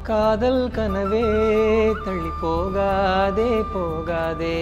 காதல் கனவே தள்ளி போகாதே போகாதே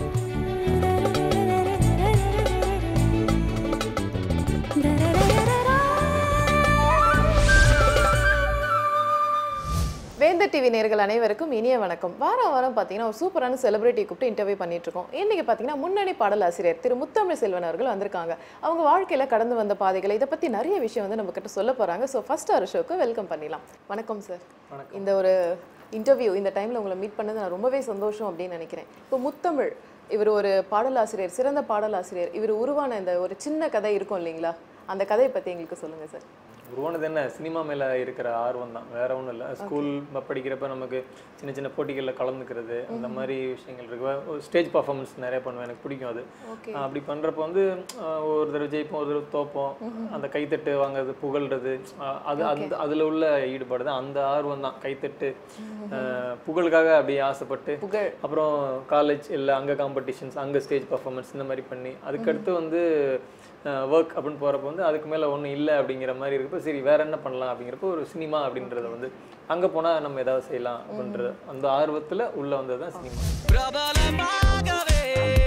வேந்தர் டிவி நேர்கள் அனைவருக்கும் இனிய வணக்கம் வாரம் வாரம் பார்த்தீங்கன்னா ஒரு சூப்பரான செலிபிரிட்டி கூப்பிட்டு இன்டர்வியூ பண்ணிட்டு இருக்கோம் இன்னைக்கு பார்த்தீங்கன்னா முன்னணி பாடலாசிரியர் திரு முத்தமிழ் செல்வன் அவர்கள் வந்திருக்காங்க அவங்க வாழ்க்கையில கடந்து வந்த பாதைகளை இதை பத்தி நிறைய விஷயம் வந்து நம்ம கிட்ட சொல்ல போறாங்க ஸோ ஃபர்ஸ்ட் ஒரு ஷோக்கு வெல்கம் பண்ணிடலாம் வணக்கம் சார் வணக்கம். இந்த ஒரு இன்டர்வியூ இந்த டைம்ல உங்களை மீட் பண்ணது நான் ரொம்பவே சந்தோஷம் அப்படின்னு நினைக்கிறேன் இப்போ முத்தமிழ் இவர் ஒரு பாடலாசிரியர் சிறந்த பாடலாசிரியர் இவர் உருவான இந்த ஒரு சின்ன கதை இருக்கும் இல்லைங்களா அந்த கதையை பத்தி எங்களுக்கு சொல்லுங்க சார் உருவானது என்ன சினிமா மேலே இருக்கிற ஆர்வம் தான் வேற ஒன்றும் இல்லை ஸ்கூல் படிக்கிறப்ப நமக்கு சின்ன சின்ன போட்டிகளில் கலந்துக்கிறது அந்த மாதிரி விஷயங்கள் இருக்கு ஸ்டேஜ் பர்ஃபார்மன்ஸ் நிறைய பண்ணுவேன் எனக்கு பிடிக்கும் அது ஓகே ஆஹ் அப்படி பண்ணுறப்ப வந்து ஆஹ் ஒரு தடவை ஜெயிப்போம் ஒரு தடவை தோப்போம் அந்த கைத்தட்டு வாங்குறது புகழ்றது ஆஹ் அது அந்த அதில் உள்ள ஈடுபாடு தான் அந்த ஆர்வம் தான் கைத்தட்டு ஆஹ் புகழுக்காக அப்படியே ஆசைப்பட்டு புகழ் அப்புறம் காலேஜ் இல்லை அங்கே காம்படிஷன்ஸ் அங்கே ஸ்டேஜ் பர்ஃபார்மன்ஸ் இந்த மாதிரி பண்ணி அதுக்கடுத்து வந்து ஒர்க் அப்படின்னு போகிறப்ப வந்து அதுக்கு மேலே ஒன்றும் இல்லை அப்படிங்கிற மாதிரி இருக்கப்போ சரி வேற என்ன பண்ணலாம் அப்படிங்கிறப்போ ஒரு சினிமா அப்படின்றத வந்து அங்கே போனால் நம்ம ஏதாவது செய்யலாம் அப்படின்றது அந்த ஆர்வத்தில் உள்ள வந்தது தான் சினிமா பிரபலமாகவே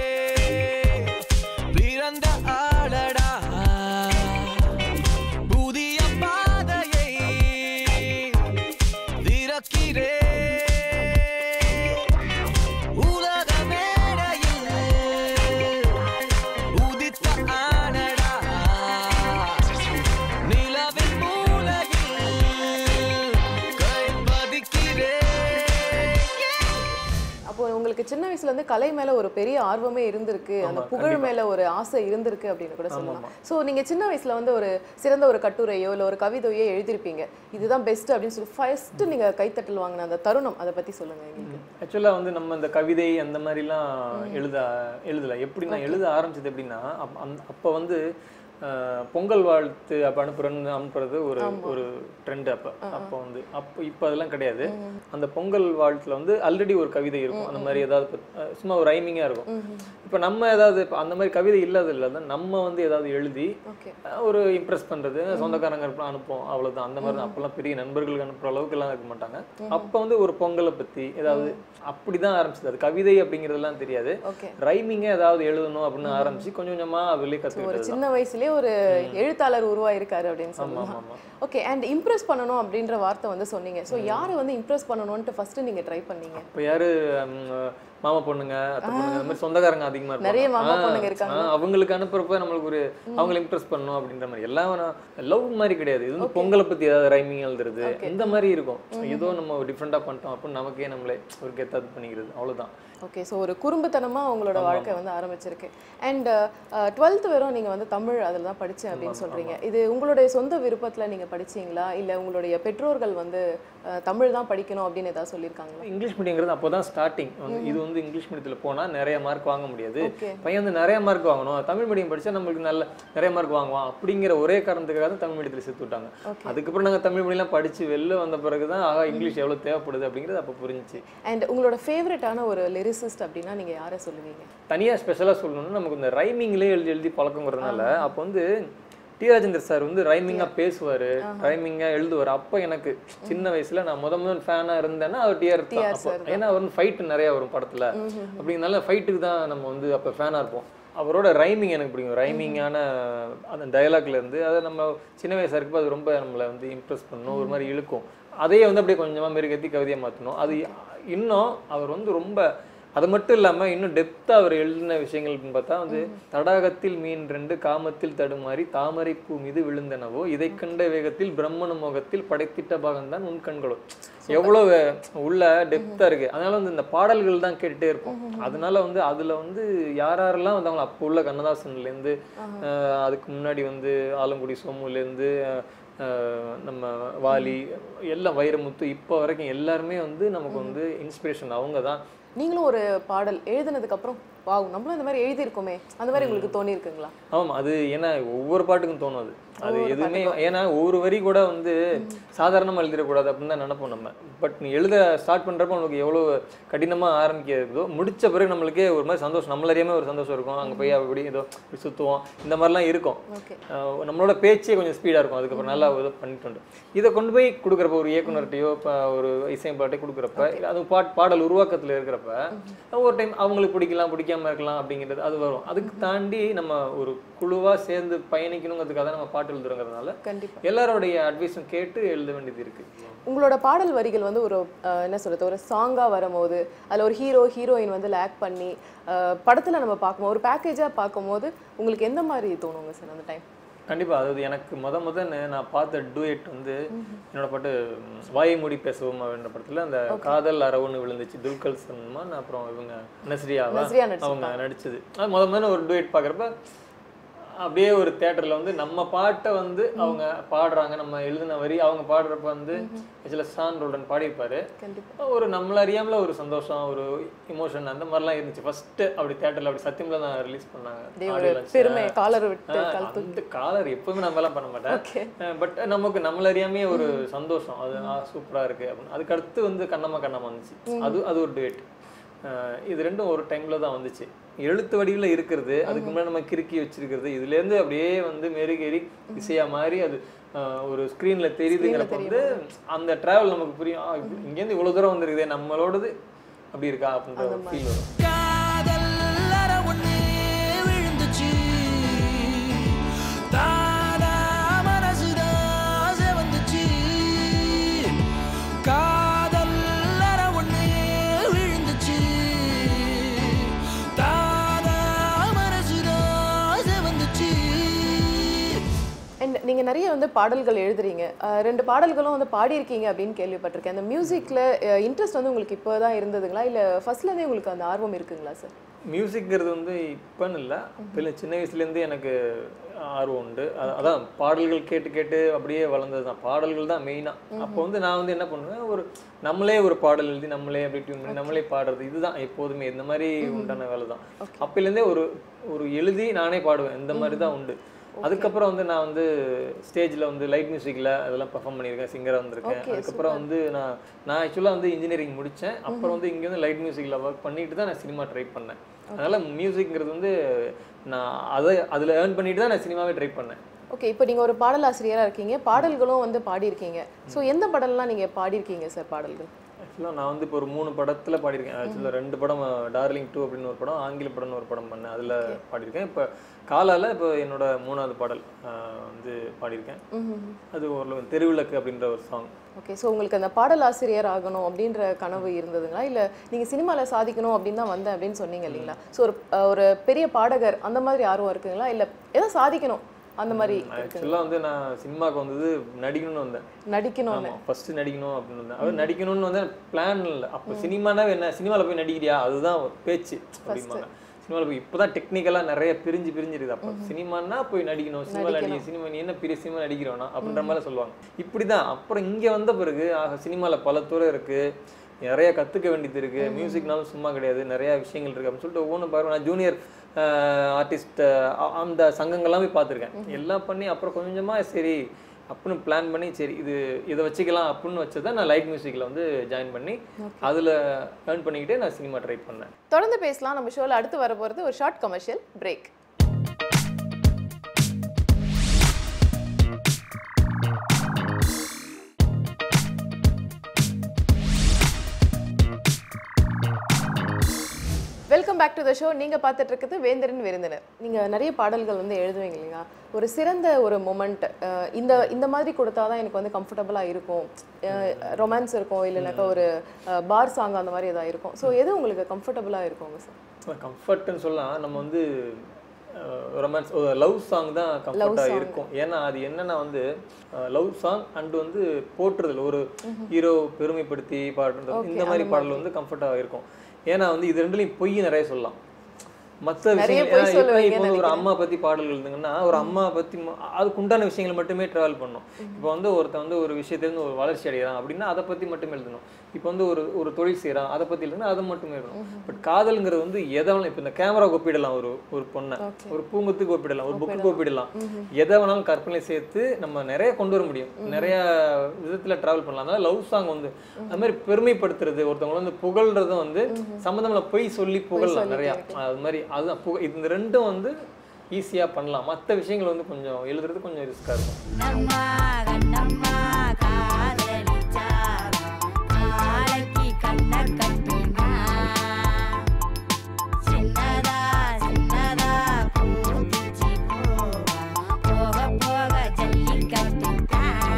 பிறந்த ஆளடா புதிய பாதையை திறக்கிறே உலக மேடையில் உதித்த ஆனடா நிலவின் மூலையில் கை பதிக்கிறேன் அப்போ உங்களுக்கு சின்ன வயசுல இருந்து கலை மேல ஒரு பெரிய ஆர்வமே இருந்திருக்கு அந்த புகழ் மேல ஒரு ஆசை இருந்திருக்கு அப்படின்னு கூட சொல்லலாம் சோ நீங்க சின்ன வயசுல வந்து ஒரு சிறந்த ஒரு கட்டுரையோ இல்ல ஒரு கவிதையோ எழுதிருப்பீங்க இதுதான் பெஸ்ட் அப்படின்னு சொல்லி ஃபர்ஸ்ட் நீங்க கைத்தட்டல் வாங்கின அந்த தருணம் அதை பத்தி சொல்லுங்க எங்களுக்கு ஆக்சுவலாக வந்து நம்ம இந்த கவிதை அந்த மாதிரிலாம் எழுத எழுதலை எப்படி நான் எழுத ஆரம்பிச்சது எப்படின்னா அப் அந் அப்போ வந்து அஹ், பொங்கல் வாழ்த்து அப்போ அனுப்புறேன்னு அனுப்புறது ஒரு ஒரு ட்ரெண்ட் அப்போ அப்போ வந்து அப்போ இப்போ அதெல்லாம் கிடையாது அந்த பொங்கல் வாழ்த்துல வந்து ஆல்ரெடி ஒரு கவிதை இருக்கும் அந்த மாதிரி ஏதாவது பத்- அஹ், சும்மா ஒரு ரைமிங்காக இருக்கும் இப்போ நம்ம ஏதாவது இப்போ அந்த மாதிரி கவிதை இல்லாத இல்லாத நம்ம வந்து ஏதாவது எழுதி ஓகே அஹ், ஒரு இம்ப்ரெஸ் பண்றது சொந்தக்காரங்க இருப்பா அனுப்புவோம் அவ்வளவுதான் அந்த மாதிரி தான் அப்பெல்லாம் பெரிய நண்பர்களுக்கு அனுப்புற அளவுக்கு எல்லாம் இருக்க மாட்டாங்க அப்ப வந்து ஒரு பொங்கலை பத்தி ஏதாவது அப்படிதான் ஆரம்பிச்சது அது கவிதை அப்படிங்கிறதெல்லாம் தெரியாது ஓகே ரைமிங்கே ஏதாவது எழுதணும் அப்படின்னு ஆரம்பிச்சு கொஞ்சம் கொஞ்சமா வெளியே ஒரு கத்துக்கிட்டது சின்ன வயசுலயே ஒரு எழுத்தாளர் உருவாயிருக்காரு அப்படின்னு ஆமா சொல்லலாம் ஆமா ஓகே அண்ட் இம்ப்ரெஸ் பண்ணணும் அப்படின்ற வார்த்தை வந்து சொன்னீங்க சோ யாரை வந்து இம்ப்ரெஸ் பண்ணணும்னு ஃபர்ஸ்ட் நீங்க ட்ரை பண்ணீங்க இப்போ யாரு ம், மாமா பொண்ணுங்க அத்தை பொண்ணுங்க அந்த மாதிரி சொந்தக்காரங்க அதிகமா இருப்பாங்க. நிறைய மாமா ஆ, பொண்ணுங்க இருக்காங்க. ஆ, அவங்களுக்கு அனுப்புறப்ப நம்மளுக்கு ஒரு அவங்களை இம்ப்ரெஸ் பண்ணணும் அப்படின்ற மாதிரி எல்லாம் லவ் மாதிரி கிடையாது இது வந்து பொங்கலை பத்தி ஏதாவது ரைமிங் எழுதுறது இந்த மாதிரி இருக்கும் ஏதோ நம்ம டிஃப்ரெண்டா பண்ணிட்டோம் அப்படின்னு நமக்கே நம்மளே ஒரு கெத்தாது பண்ணிக்கிறது அவ்வளவுதான் ஓகே ஸோ ஒரு குறும்புத்தனமா உங்களோட வாழ்க்கை வந்து ஆரம்பிச்சிருக்கு அண்ட் டுவெல்த் வெறும் நீங்க வந்து தமிழ் அதில் தான் படிச்சேன் அப்படின்னு சொல்றீங்க இது உங்களுடைய சொந்த விருப்பத்துல நீங்க படிச்சீங்களா இல்ல உங்களுடைய பெற்றோர்கள் வந்து அஹ், தமிழ் தான் படிக்கணும் அப்படின்னு ஏதாவது சொல்லியிருக்காங்களா இங்கிலீஷ் மீடியங்கிறது அப்போதான் ஸ்டார்டிங் இது வந்து இங்கிலீஷ் மீடியத்தில் போனா நிறைய மார்க் வாங்க முடியாது ஓகே பையன் வந்து நிறைய மார்க் வாங்கணும் தமிழ் மீடியம் படிச்சா நம்மளுக்கு நல்ல நிறைய மார்க் வாங்குவான் அப்படிங்கிற ஒரே காரணத்துக்காக தான் தமிழ் மீடியத்தில் சேர்த்து விட்டாங்க ஓகே அதுக்கப்புறம் நாங்க தமிழ் மீடியம்லாம் படிச்சு வெளில வந்த பிறகு தான் ஆகா இங்கிலீஷ் எவ்வளவு தேவைப்படுது அப்படிங்கிறது அப்போ புரிஞ்சுச்சு அண்ட் உங்களோட ஃபேவரட்டான ஒரு லிரிசிஸ்ட் அப்படின்னா நீங்க யாரை சொல்லுவீங்க தனியா ஸ்பெஷலா சொல்லணும்னா நமக்கு இந்த ரைமிங்லேயே எழுதி எழுதி பழக்கங்கிறதுனால அப்போ வந்து டி ராஜேந்தர் சார் வந்து ரைமிங்கா பேசுவாரு ரைமிங்கா எழுதுவார் அப்போ எனக்கு சின்ன வயசுல நான் முத முதல் ஃபேனா இருந்தேன்னா அவர் டிஆர் TR அப்போ sir ஏன்னா அவர் ஃபைட் நிறைய வரும் படத்துல அப்படிங்கனால ஃபைட்டுக்கு தான் நம்ம வந்து அப்போ ஃபேனா இருப்போம் அவரோட ரைமிங் எனக்கு பிடிக்கும் ரைமிங்கான அந்த டயலாக்ல இருந்து அதை நம்ம சின்ன வயசா இருக்கப்போ அது ரொம்ப நம்மளை வந்து இம்ப்ரெஸ் பண்ணும் ஒரு மாதிரி இழுக்கும் அதையே வந்து அப்படியே கொஞ்சமா மெருகேத்தி கவிதையை மாற்றணும் அது இன்னும் அவர் வந்து ரொம்ப அது மட்டும் இல்லாம இன்னும் டெப்த்தாக அவர் எழுதின விஷயங்கள் அப்படின்னு பார்த்தா வந்து தடாகத்தில் மீன் ரெண்டு காமத்தில் தடுமாறி தாமரை பூ மீது விழுந்தனவோ இதை கண்ட வேகத்தில் பிரம்மண முகத்தில் படைத்திட்ட பாகம்தான் உன் கண்களோ எவ்வளவு உள்ள டெப்த்தாக இருக்கு அதனால வந்து இந்த பாடல்கள் தான் கேட்டுட்டே இருப்போம் அதனால வந்து அதுல வந்து யார் யாரெல்லாம் வந்து அவங்க அப்போ உள்ள கண்ணதாசன்லேருந்து அதுக்கு முன்னாடி வந்து ஆலங்குடி சோமுலேருந்து நம்ம வாலி எல்லாம் வைரமுத்து இப்போ வரைக்கும் எல்லாருமே வந்து நமக்கு வந்து இன்ஸ்பிரேஷன் அவங்க தான் நீங்களும் ஒரு பாடல் எழுதினதுக்கு அப்புறம் வாவ் நம்மளும் இந்த மாதிரி எழுதியிருக்கோமே அந்த மாதிரி உங்களுக்கு தோணி இருக்குங்களா ஆமாம் அது ஏன்னா ஒவ்வொரு பாட்டுக்கும் தோணும் அது அது எதுவுமே ஏன்னா ஒவ்வொரு வரி கூட வந்து சாதாரணமாக எழுதிடக்கூடாது அப்படின்னு தான் நினைப்போம் நம்ம பட் நீ எழுத ஸ்டார்ட் பண்ணுறப்ப நமக்கு எவ்வளோ கடினமாக ஆரம்பிக்கிறதோ முடிச்ச பிறகு நம்மளுக்கே ஒரு மாதிரி சந்தோஷம் நம்மள அறியாம ஒரு சந்தோஷம் இருக்கும் அங்கே போய் அப்படி ஏதோ இப்படி சுற்றுவோம் இந்த மாதிரிலாம் இருக்கும் ஓகே ஆஹ் நம்மளோட பேச்சே கொஞ்சம் ஸ்பீடாக இருக்கும் அதுக்கப்புறம் நல்லா இது பண்ணிட்டு வந்து இதை கொண்டு போய் கொடுக்குறப்ப ஒரு இயக்குனர்கிட்டயோ இப்போ ஒரு இசையம்பாட்டை கொடுக்குறப்ப இல்ல அது பாட் பாடல் உருவாக்கத்தில் இருக்கிறப்ப ஒரு டைம் அவங்களுக்கு பிடிக்கலாம் பிடிக்காம இருக்கலாம் அப்படிங்கிறது அது வரும் அதுக்கு தாண்டி நம்ம ஒரு குழுவாக சேர்ந்து பயணிக்கணுங்கிறதுக்காக தான் நம்ம பாட்டு எழுதுறோங்கிறதுனால கண்டிப்பா எல்லாரோடைய அட்வைஸும் கேட்டு எழுத வேண்டியது இருக்கு உங்களோட பாடல் வரிகள் வந்து ஒரு அஹ், என்ன சொல்றது ஒரு சாங்கா வரும்போது அதுல ஒரு ஹீரோ ஹீரோயின் வந்து லேக் பண்ணி அஹ், படத்துல நம்ம பார்க்கும்போது ஒரு பேக்கேஜா பார்க்கும்போது உங்களுக்கு எந்த மாதிரி தோணுங்க சார் அந்த டைம் கண்டிப்பா அதாவது எனக்கு முத முதன்னு நான் பார்த்த டூயட் வந்து என்னோட பாட்டு ம், வாயை மூடி பேசுவோம் அப்படின்ற படத்துல அந்த காதல் அரவுன்னு விழுந்துச்சு துல்கல் சல்மான் அப்புறம் இவங்க நஸ்ரியாவா நஸ்ரியா நடிச்சிருப்பாங்க. அவங்க நடிச்சது அது முத முதல்ல ஒரு டூயட் பார்க்குறப்ப அப்படியே ஒரு தேட்டர்ல வந்து நம்ம பாட்டை வந்து அவங்க பாடுறாங்க நம்ம எழுதின வரி அவங்க பாடுறப்ப வந்து ஆக்சுவலாக சான் ரோல்டன் பாடியிருப்பாரு கண்டிப்பா ஒரு நம்மள அறியாமல ஒரு சந்தோஷம் ஒரு இமோஷன் அந்த மாதிரிலாம் இருந்துச்சு ஃபர்ஸ்ட் அப்படி தேட்டர்ல அப்படி சத்தியம்ல தான் ரிலீஸ் பண்ணாங்க அப்படியே audio ஒரு launch. பெருமை காலர் விட்டு ஆஹ் கழுத்து அந்த காலர் எப்பவுமே நம்ம எல்லாம் பண்ண மாட்டேன் ஓகே பட் நமக்கு நம்மள அறியாமே ஒரு சந்தோஷம் அது சூப்பரா இருக்கு அப்படின்னு அதுக்கு அடுத்து வந்து கண்ணம்மா கண்ணம்மா வந்துச்சு அது அது ஒரு டேட் இது ரெண்டும் ஒரு டைம்ல தான் வந்துச்சு எழுத்து வடிவில் இருக்கிறது அதுக்கு முன்னாடி நம்ம கிறுக்கி வச்சிருக்கிறது இதுல இருந்து அப்படியே வந்து மெருகேறி இசையா மாதிரி அது ஆஹ் ஒரு ஸ்க்ரீன்ல தெரியுதுங்கிறப்ப வந்து அந்த டிராவல் நமக்கு புரியும் ஆ, இப்ப இங்கேருந்து இவ்வளவு தூரம் வந்திருக்குதே நம்மளோடது அப்படி இருக்கா அப்படின்ற ஒரு ஃபீல் வரும் காதல் அற ஒண்ணு விழுந்துச்சு தானா மனசுதான் செவந்துச்சு காதல் அற ஒண்ணு விழுந்துச்சு தானா மனசுதான் செவந்துச்சு அண்ட் நீங்க நிறைய வந்து பாடல்கள் எழுதுறீங்க அஹ், ரெண்டு பாடல்களும் வந்து பாடியிருக்கீங்க அப்படின்னு கேள்விப்பட்டிருக்கேன் அந்த மியூசிக்ல இன்ட்ரெஸ்ட் வந்து உங்களுக்கு இப்போதான் இருந்ததுங்களா இல்ல ஃபர்ஸ்ட்ல இருந்தே உங்களுக்கு அந்த ஆர்வம் இருக்குங்களா சார் மியூசிக்ங்கிறது வந்து இப்போன்னு இல்லை பிள்ளை சின்ன வயசுலேருந்து எனக்கு ஆர்வம் உண்டு அ- அதான் பாடல்கள் கேட்டு கேட்டு அப்படியே வளர்ந்தது தான் பாடல்கள் தான் மெயினாக அப்போ வந்து நான் வந்து என்ன பண்ணுவேன் ஒரு நம்மளே ஒரு பாடல் எழுதி நம்மளே அப்படி டியூன் பண்ணி நம்மளே பாடுறது இதுதான் எப்போதுமே இந்த மாதிரி உண்டான வேலை தான் அப்போலேருந்தே ஒரு ஒரு எழுதி நானே பாடுவேன் இந்த மாதிரி தான் உண்டு அதுக்கப்புறம் வந்து நான் வந்து ஸ்டேஜில் வந்து லைட் மியூசிக்கில் அதெல்லாம் பெர்ஃபார்ம் பண்ணியிருக்கேன் சிங்கராக வந்திருக்கேன் Okay, அதுக்கப்புறம் வந்து நான் நான் ஆக்சுவலாக வந்து இன்ஜினியரிங் முடித்தேன் அப்புறம் வந்து இங்கே வந்து லைட் மியூசிக்கில் ஒர்க் பண்ணிட்டு தான் நான் சினிமா ட்ரை பண்ணேன் அதனால மியூசிக்ங்கிறது வந்து நான் அதை அதில் ஏர்ன் பண்ணிட்டு தான் நான் சினிமாவே ட்ரை பண்ணேன் ஓகே இப்போ நீங்க ஒரு பாடலாசிரியரா இருக்கீங்க பாடல்களும் வந்து பாடியிருக்கீங்க ஸோ எந்த பாடல்லாம் நீங்க பாடியிருக்கீங்க சார் பாடல்கள் ஆக்சுவலாக நான் வந்து இப்போ ஒரு மூணு படத்தில் பாடியிருக்கேன் ஆக்சுவலாக ரெண்டு படம் டார்லிங் டூ அப்படின்னு ஒரு படம் ஆங்கில படம்னு ஒரு படம் பண்ணேன் அதில் பாடியிருக்கேன் இப்போ காலால இப்போ என்னோட மூணாவது பாடல் ஆஹ், வந்து பாடியிருக்கேன் அது ஒரு தெருவிளக்கு அப்படின்ற ஒரு சாங் ஓகே ஸோ உங்களுக்கு அந்த பாடல் ஆசிரியர் ஆகணும் அப்படின்ற கனவு இருந்ததுங்களா இல்ல நீங்க சினிமால சாதிக்கணும் அப்படின்னு தான் வந்தேன் அப்படின்னு சொன்னீங்க இல்லைங்களா ஸோ ஒரு அஹ், ஒரு பெரிய பாடகர் அந்த மாதிரி ஆர்வம் இருக்குங்களா இல்ல ஏதோ சாதிக்கணும் அந்த மாதிரி இருக்குங்களா ஆக்சுவலாக வந்து நான் சினிமாவுக்கு வந்தது நடிக்கணும்னு வந்தேன் நடிக்கணும்னு ஆமா ஃபர்ஸ்ட் நடிக்கணும் அப்படின்னு வந்தேன் அவர் நடிக்கணும்னு வந்து பிளான் இல்லை அப்போ சினிமானா என்ன சினிமாவில் போய் நடிக்கிறியா அதுதான் ஒரு பேச்சு அப்படிம்பாங்க சினிமாவில் போய் இப்போ தான் டெக்னிக்கலாக நிறைய பிரிஞ்சு பிரிஞ்சு இருக்குது அப்போ சினிமானா போய் நடிக்கணும் சினிமாவில் நடிக்க சினிமா நீ என்ன பெரிய சினிமா நடிக்கிறோன்னா அப்படின்ற மாதிரி சொல்லுவாங்க இப்படி தான் அப்புறம் இங்கே வந்த பிறகு ஆக சினிமாவில் பல துறை இருக்குது நிறைய கற்றுக்க வேண்டியது இருக்குது மியூசிக்னாலும் சும்மா கிடையாது நிறைய விஷயங்கள் இருக்குது அப்படின்னு சொல்லிட்டு ஒவ்வொன்றும் பாருங்க நான் ஜூனியர் ஆர்டிஸ்ட் அந்த சங்கங்கள்லாம் போய் பார்த்துருக்கேன் எல்லாம் பண்ணி அப்புறம் கொஞ்சமாக சரி அப்படின்னு பிளான் பண்ணி சரி இது இதை வச்சுக்கலாம் அப்படின்னு வச்சதை நான் லைட் மியூசிக்கில் வந்து ஜாயின் பண்ணி அதில் ஏர்ன் பண்ணிக்கிட்டே நான் சினிமா ட்ரை பண்ணேன் தொடர்ந்து பேசலாம் நம்ம ஷோல அடுத்து வர போறது ஒரு short commercial break welcome back to the show நீங்க பார்த்துட்டு இருக்கிறது வேந்தரின் விருந்தினர் நீங்க நிறைய பாடல்கள் வந்து எழுதுவீங்க இல்லையா ஒரு சிறந்த ஒரு மொமெண்ட் இந்த இந்த மாதிரி கொடுத்தாதான் எனக்கு வந்து கம்ஃபர்டபுளா இருக்கும் ரொமான்ஸ் இருக்கும் இல்லைனாக்கா ஒரு பார் சாங் அந்த மாதிரி ஏதாவது இருக்கும் ஸோ எது உங்களுக்கு கம்ஃபர்டபுளா இருக்குங்க சார் கம்ஃபர்ட்னு சொல்லலாம் நம்ம வந்து ரொமான்ஸ் லவ் சாங் தான் கம்ஃபர்ட்டாக இருக்கும் ஏன்னா அது என்னன்னா வந்து லவ் சாங் அண்ட் வந்து போற்றுதல் ஒரு ஹீரோ பெருமைப்படுத்தி பாடுறது இந்த மாதிரி பாடல் வந்து கம்ஃபர்ட்டாக இருக்கும் ஏன்னா வந்து இது ரெண்டுலையும் பொய் நிறைய சொல்லலாம் மற்ற நிறைய விஷயங்கள் பொய் ஏன்னா இப்ப சொல்லுவீங்கன்னு இப்போ வந்து ஒரு நினைக்கிறேன். அம்மா பத்தி பாடல் எழுதுங்கன்னா ஒரு அம்மா பத்தி ம- அதுக்கு உண்டான விஷயங்கள் மட்டுமே டிராவல் பண்ணும் இப்போ வந்து ஒருத்தன் வந்து ஒரு விஷயத்துலேருந்து ஒரு வளர்ச்சி அடைகிறான் அப்படின்னா அதை பத்தி மட்டுமே எழுதணும் இப்போ வந்து ஒரு ஒரு தொழில் செய்கிறான் அதை பத்தி எழுதுனா அதை மட்டுமே எழுதணும் பட் காதல்ங்கிறது வந்து எதை வேணாலும் இப்போ இந்த கேமரா ஒப்பிடலாம் ஒரு ஒரு பொண்ணை Okay. ஒரு பூங்கத்துக்கு ஒப்பிடலாம் ஒரு புக்கு ஒப்பிடலாம் எதை வேணாலும் கற்பனை சேர்த்து நம்ம நிறைய கொண்டு வர முடியும் நிறைய விதத்துல டிராவல் பண்ணலாம் அதனால லவ் சாங் வந்து அது மாதிரி பெருமைப்படுத்துறது ஒருத்தவங்க வந்து புகழ்றதும் வந்து சம்மந்தமில்ல பொய் சொல்லி புகழலாம் நிறைய அது மாதிரி அதுதான் புக இந்த ரெண்டும் வந்து ஈஸியா பண்ணலாம் மற்ற விஷயங்கள் வந்து கொஞ்சம் எழுதுறது கொஞ்சம் ரிஸ்கா இருக்கும் கண்ணம்மா கண்ணம்மா காதலிச்சா நாளைக்கு கண்ண கட்டினா சின்னதா சின்னதா பூத்திச்சு போக போக ஜல்லி கட்டுதான்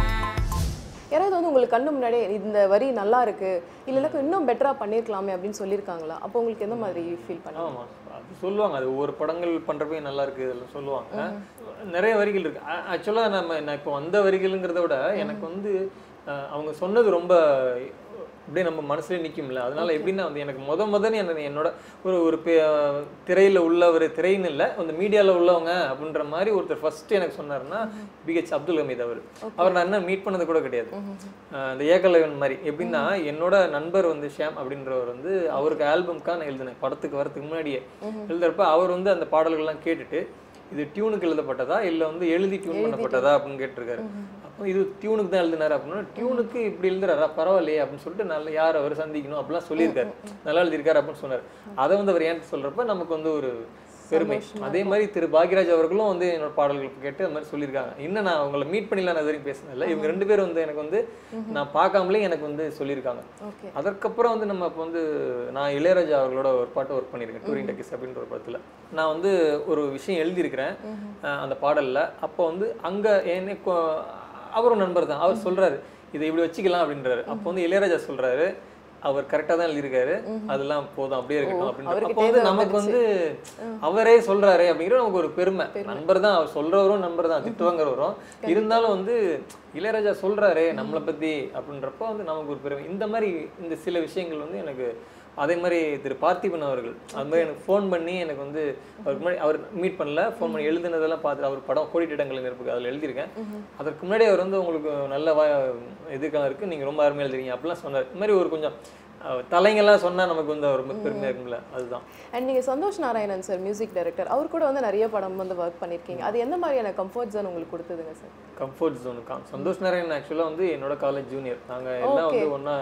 யாராவது வந்து உங்களுக்கு கண்ணு முன்னாடியே இந்த வரி நல்லா இருக்கு இல்லைன்னா இன்னும் பெட்டரா பண்ணியிருக்கலாமே அப்படின்னு சொல்லியிருக்காங்களா அப்போ உங்களுக்கு எந்த மாதிரி ஃபீல் பண்ணாங்க ஆமா அது சொல்லுவாங்க அது ஒவ்வொரு படங்கள் பண்றப்ப நல்லா இருக்கு இதெல்லாம் சொல்லுவாங்க நிறைய வரிகள் இருக்கு ஆக்சுவலா நம்ம நான் இப்போ வந்த வரிகள்ங்கிறத விட எனக்கு வந்து அஹ், அவங்க சொன்னது ரொம்ப அப்படியே நம்ம மனசுல நிக்கும்ல அதனால எப்படின்னா வந்து எனக்கு முத முதன்னு என்ன என்னோட ஒரு ஒரு பே- திரையில உள்ளவர் திரைன்னு இல்லை அந்த மீடியால உள்ளவங்க அப்படின்ற மாதிரி ஒருத்தர் ஃபர்ஸ்ட் எனக்கு சொன்னாருன்னா பிஹெச் அப்துல் ஹமீத் அவர் அவர் நான் என்ன மீட் பண்ணது கூட கிடையாது அஹ் இந்த ஏகலைவன் மாதிரி எப்படின்னா என்னோட நண்பர் வந்து ஷியாம் அப்படின்றவர் வந்து அவருக்கு ஆல்பம்க்காக நான் எழுதினேன் படத்துக்கு வரதுக்கு முன்னாடியே எழுதுறப்ப அவர் வந்து அந்த பாடல்கள்லாம் கேட்டுட்டு இது டியூனுக்கு எழுதப்பட்டதா இல்லை வந்து எழுதி டியூன் பண்ணப்பட்டதா அப்படின்னு கேட்டிருக்காரு அப்போ இது டியூனுக்கு தான் எழுதினாரு அப்படின்னா டியூனுக்கு இப்படி எழுதுறாரா பரவாயில்லையே அப்படின்னு சொல்லிட்டு நல்ல யார் அவர் சந்திக்கணும் அப்படிலாம் சொல்லியிருக்காரு நல்லா எழுதியிருக்காரு அப்படின்னு சொன்னார் அதை வந்து அவர் ஏன் சொல்றப்ப நமக்கு வந்து ஒரு பெருமை அதே மாதிரி திரு பாக்யராஜ் அவர்களும் வந்து என்னோட பாடல்கள் கேட்டு அது மாதிரி சொல்லியிருக்காங்க இன்னும் நான் அவங்கள மீட் பண்ணிலாம் நான் இது வரைக்கும் பேசினதில்ல இவங்க ரெண்டு பேரும் வந்து எனக்கு வந்து நான் பார்க்காமலே எனக்கு வந்து சொல்லியிருக்காங்க ஓகே அதற்கப்புறம் வந்து நம்ம இப்போ வந்து நான் இளையராஜா அவர்களோட ஒரு பாட்டு ஒர்க் பண்ணியிருக்கேன் டூரிங் டக்கிஸ் அப்படின்ற ஒரு படத்தில் நான் வந்து ஒரு விஷயம் எழுதியிருக்கிறேன் அஹ் அந்த பாடலில் அப்போ வந்து அங்கே என்ன கொ- அவரும் நண்பர் தான் அவர் சொல்றாரு இதை இப்படி வச்சுக்கலாம் அப்படின்றாரு அப்போ வந்து இளையராஜா சொல்றாரு அவர் கரெக்டாக தான் எழுதியிருக்காரு அதெல்லாம் போதும் அப்படியே இருக்கட்டும் அப்படின்ற அவருக்கு அப்போ வந்து தேவை நமக்கு வந்து அவரே சொல்றாரு அப்படிங்கிற நமக்கு ஒரு பெருமை நண்பர் தான் அவர் சொல்றவரும் நண்பர் தான் திட்டுவாங்கிறவரும் இருந்தாலும் வந்து இளையராஜா சொல்றாரே நம்மளை பத்தி அப்படின்றப்போ வந்து நமக்கு ஒரு பெருமை இந்த மாதிரி இந்த சில விஷயங்கள் வந்து எனக்கு அதே மாதிரி திரு பார்த்திபன் அவர்கள் அது மாதிரி எனக்கு ஃபோன் பண்ணி எனக்கு வந்து அவருக்கு முன்னாடி அவர் மீட் பண்ணல ஃபோன் பண்ணி எழுதுனதெல்லாம் பார்த்து அவர் படம் கோடிட்டிடங்கள் நெருப்புக்கு அதில் எழுதியிருக்கேன் அதற்கு முன்னாடி அவர் வந்து உங்களுக்கு நல்ல வா எதிர்காலம் இருக்கு நீங்க ரொம்ப அருமையாக எழுதுறீங்க அப்படிலாம் சொன்னார் இந்த மாதிரி ஒரு கொஞ்சம் அஹ், தலைங்கெல்லாம் சொன்னா நமக்கு வந்து ரொம்ப பெருமையா இருக்கும்ல அதுதான் அண்ட் நீங்க Santhosh Narayanan sir music director அவர் கூட வந்து நிறைய படம் வந்து ஒர்க் பண்ணியிருக்கீங்க அது எந்த மாதிரியான கம்ஃபர்ட் ஜோன் உங்களுக்கு கொடுத்ததுங்க சார் கம்ஃபர்ட் ஜோனுக்கா சந்தோஷ் நாராயணன் ஆக்சுவலாக வந்து என்னோட காலேஜ் ஜூனியர் நாங்கள் எல்லாம் வந்து ஒன்றா